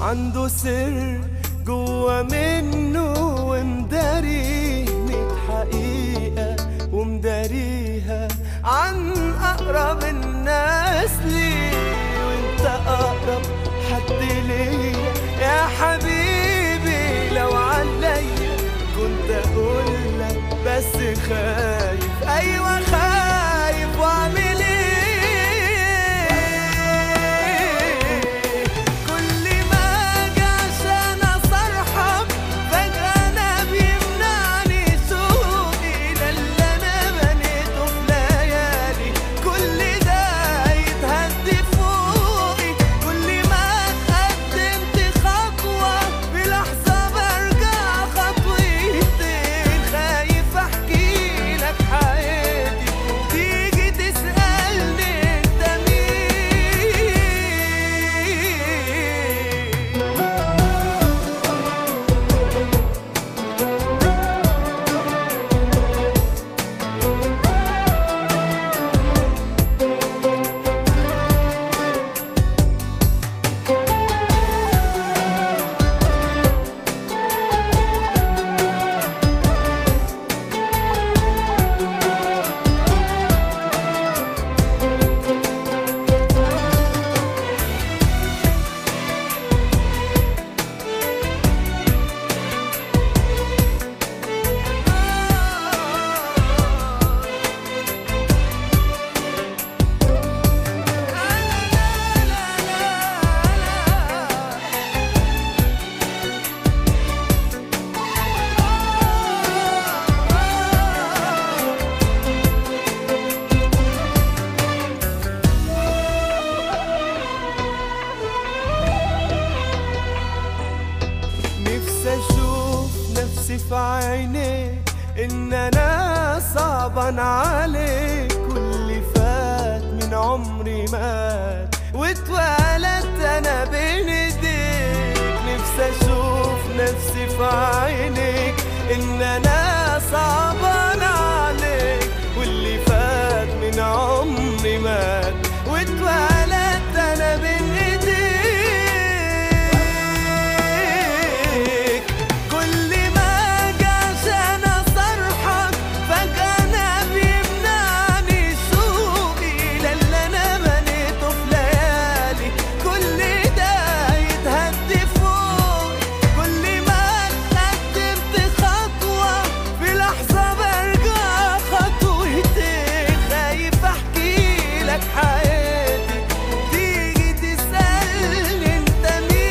عنده سر جوا منه ومداريه ميت حقيقة ومداريها عن أقرب الناس ليه وانت أقرب حد ليا يا حبيبي لو عليا كنت أقولك بس خايف أيوة خايف وأعمل إيه كل ما أجي عشان أصرحك فجأة أنا بيمنعني سوقي ده اللي أنا بنيته في ليالي كل ده يتهدي فوقي كل ما اتقدمت خطوة في لحظة برجع خطوتين خايف أحكي لك حياتي تيجي تسألني أنت مين نفسي اشوف نفسي في عينيك ان انا صعبان عليك كل فات من عمري مات واتولدت انا بين ايديك نفسي اشوف نفسي في عينيك ان انا صعبان عليك واللي فات من عمري مات واتولدت انا بين ايديك كل ما اجي عشان اصرحك فجأة انا بيمنعني سوقي ده اللي انا بنيته في ليالي كل ده يتهدي فوقي كل ما اتقدمت خطوة في لحظة برجع خطوتين خايف احكي لك حياتي تيجي تسألني انت مين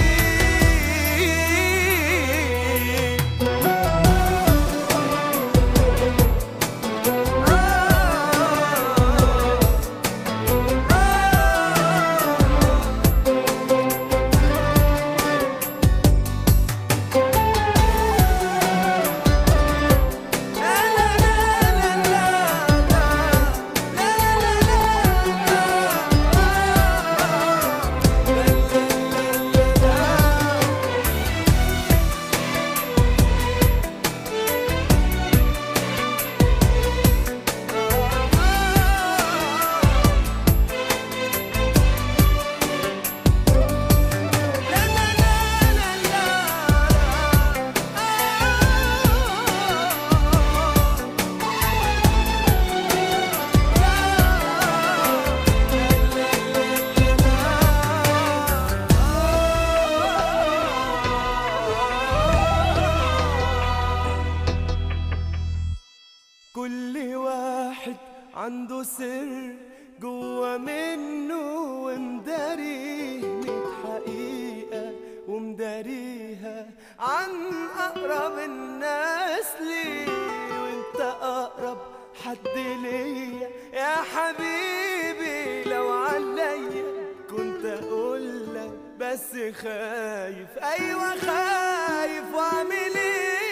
كل واحد عنده سر جوا منه ومداريه ميت حقيقة ومداريها عن أقرب الناس ليه وانت أقرب حد ليا يا حبيبي لو عليا كنت أقولك بس خايف أيوة خايف وأعمل إيه